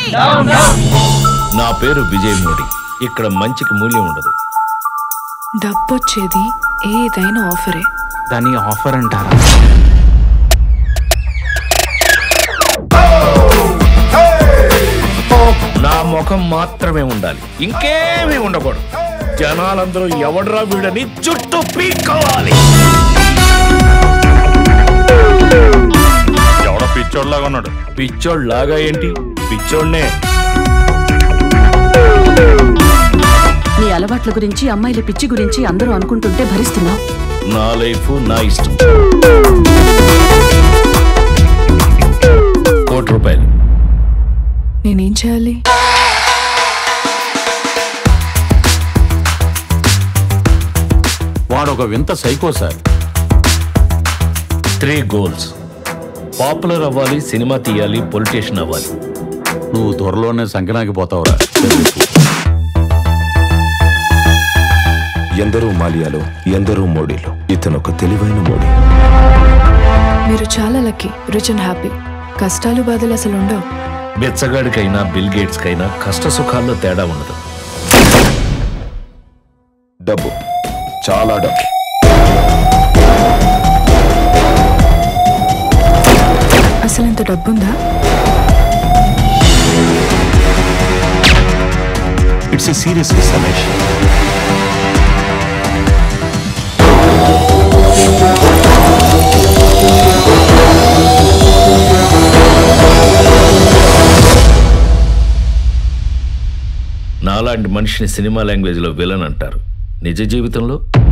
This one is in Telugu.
నా పేరు విజయ్ మోడీ ఇక్కడ మంచికి మూల్యం ఉండదు డబ్బొచ్చేది ఏదైనా ఆఫరే దాన్ని ఆఫర్ అంటారా నా ముఖం మాత్రమే ఉండాలి ఇంకేమీ ఉండకూడదు జనాలందరూ ఎవడ్రా వీడని చుట్టూ పీక్కోవాలి ఎవడో పిచ్చోడ్లాగా ఉన్నాడు పిచ్చోడ్ లాగా ఏంటి పిచ్చోడ్నే నీ అలవాట్ల గురించి అమ్మాయిల పిచ్చి గురించి అందరూ అనుకుంటుంటే భరిస్తున్నావు నా లైఫ్ నా ఇష్టం కోటి రూపాయలు నేనేం చేయాలి వాడు ఒక వింత psycho sir three goals popular అవ్వాలి సినిమా తీయాలి పొలిటీషియన్ అవ్వాలి నువ్వు త్వరలోనే సంకనాకి పోతావురా ఎందరో మాలియాలో ఎందరో మోడీలు ఇతను ఒక తెలివైన మోడీ మీరు చాలా లక్కీ రిచ్ అండ్ హ్యాపీ కష్టాలు బాధలు అసలు ఉండవు బెచ్చగాడికైనా బిల్ గేట్స్ కైనా కష్ట సుఖాల్లో తేడా ఉండదు డబ్బు చాలా డబ్బు అసలు ఇంత డబ్బుందా ఇట్స్ ఏ సీరియస్ రమేష్ నాలాంటి మనిషిని సినిమా లాంగ్వేజ్లో విలన్ అంటారు నిజ జీవితంలో